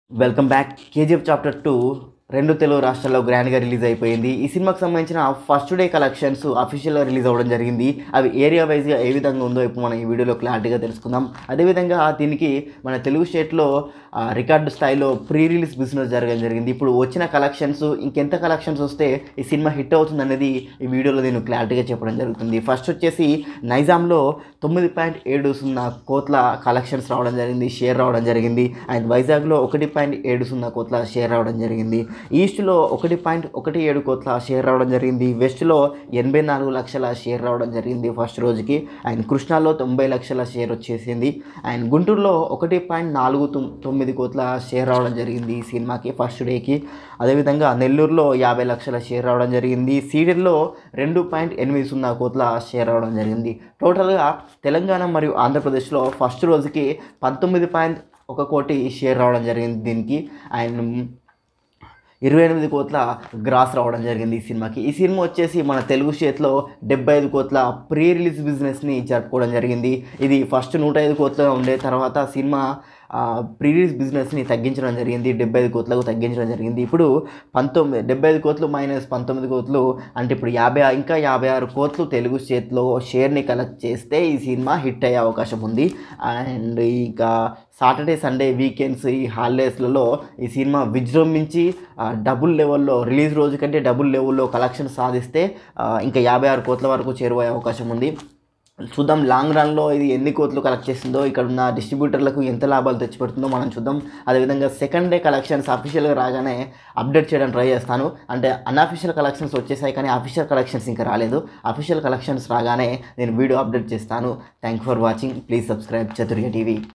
welcome back KGF chapter two రెండు తెలుగు రాష్ట్రాల్లో గ్రాండ్గా రిలీజ్ అయిపోయింది ఈ సినిమాకి సంబంధించిన ఫస్ట్ డే కలెక్షన్స్ అఫీషియల్గా రిలీజ్ అవ్వడం జరిగింది అవి ఏరియా వైజ్గా ఏ విధంగా ఉందో ఇప్పుడు మనం ఈ వీడియోలో క్లారిటీగా తెలుసుకుందాం అదేవిధంగా దీనికి మన తెలుగు స్టేట్లో ఆ, రికార్డు స్థాయిలో ప్రీ రిలీజ్ బిజినెస్ జరగడం జరిగింది ఇప్పుడు వచ్చిన కలెక్షన్స్ ఇంకెంత కలెక్షన్స్ వస్తే ఈ సినిమా హిట్ అవుతుంది అనేది ఈ వీడియోలో నేను క్లారిటీగా చెప్పడం జరుగుతుంది ఫస్ట్ వచ్చేసి నైజాంలో తొమ్మిది పాయింట్ ఏడు సున్నా కోట్ల కలెక్షన్స్ రావడం జరిగింది షేర్ రావడం జరిగింది అండ్ వైజాగ్లో ఒకటి పాయింట్ ఏడు సున్నా కోట్ల షేర్ రావడం జరిగింది ఈస్ట్లో ఒకటి పాయింట్ ఒకటి ఏడు కోట్ల షేర్ రావడం జరిగింది వెస్ట్లో ఎనభై నాలుగు లక్షల షేర్ రావడం జరిగింది ఫస్ట్ రోజుకి అండ్ కృష్ణాలో తొంభై లక్షల షేర్ వచ్చేసింది అండ్ గుంటూరులో ఒకటి పాయింట్ నాలుగు తొమ్- తొమ్మిది కోట్ల షేర్ రావడం జరిగింది ఈ సినిమాకి ఫస్ట్ డేకి అదేవిధంగా నెల్లూరులో యాభై లక్షల షేర్ రావడం జరిగింది సీడెల్లో రెండు పాయింట్ ఎనిమిది సున్నా కోట్ల షేర్ రావడం జరిగింది టోటల్గా తెలంగాణ మరియు ఆంధ్రప్రదేశ్లో ఫస్ట్ రోజుకి పంతొమ్మిది పాయింట్ ఒక కోటి షేర్ రావడం జరిగింది దీనికి అండ్ ఇరవై ఎనిమిది కోట్ల గ్రాస్ రావడం జరిగింది ఈ సినిమాకి ఈ సినిమా వచ్చేసి మన తెలుగు స్టేట్లో డెబ్బై ఐదు కోట్ల ప్రీ రిలీజ్ బిజినెస్ని జరుపుకోవడం జరిగింది ఇది ఫస్ట్ నూట ఐదు కోట్లుగా ఉండే తర్వాత సినిమా ప్రీ రిలీజ్ బిజినెస్ని తగ్గించడం జరిగింది డెబ్బై ఐదు కోట్లకు తగ్గించడం జరిగింది ఇప్పుడు పంతొమ్మిది డెబ్బై ఐదు కోట్లు మైనస్ పంతొమ్మిది కోట్లు అంటే ఇప్పుడు యాభై ఇంకా యాభై ఆరు కోట్లు తెలుగు స్టేట్లో షేర్ని కలెక్ట్ చేస్తే ఈ సినిమా హిట్ అయ్యే అవకాశం ఉంది అండ్ ఇంకా సాటర్డే సండే వీకెండ్స్ ఈ హాలిడేస్లలో ఈ సినిమా విజృంభించి ఆ, డబుల్ లెవెల్లో రిలీజ్ రోజు కంటే డబుల్ లెవెల్లో కలెక్షన్ సాధిస్తే ఆ, ఇంకా యాభై ఆరు కోట్ల వరకు చేరువయ్యే అవకాశం ఉంది చూద్దాం లాంగ్ రన్లో ఇది ఎన్ని కోట్లు కలెక్ట్ చేస్తుందో ఇక్కడ ఉన్న డిస్ట్రిబ్యూటర్లకు ఎంత లాభాలు తెచ్చిపెడుతుందో మనం చూద్దాం అదేవిధంగా సెకండ్ డే కలెక్షన్స్ అఫీషియల్గా రాగానే అప్డేట్ చేయడానికి ట్రై చేస్తాను అంటే అన్అఫీషియల్ కలెక్షన్స్ వచ్చేసాయి కానీ అఫీషియల్ కలెక్షన్స్ ఇంకా రాలేదు అఫీషియల్ కలెక్షన్స్ రాగానే నేను వీడియో అప్డేట్ చేస్తాను thank for watching please subscribe Chaturya TV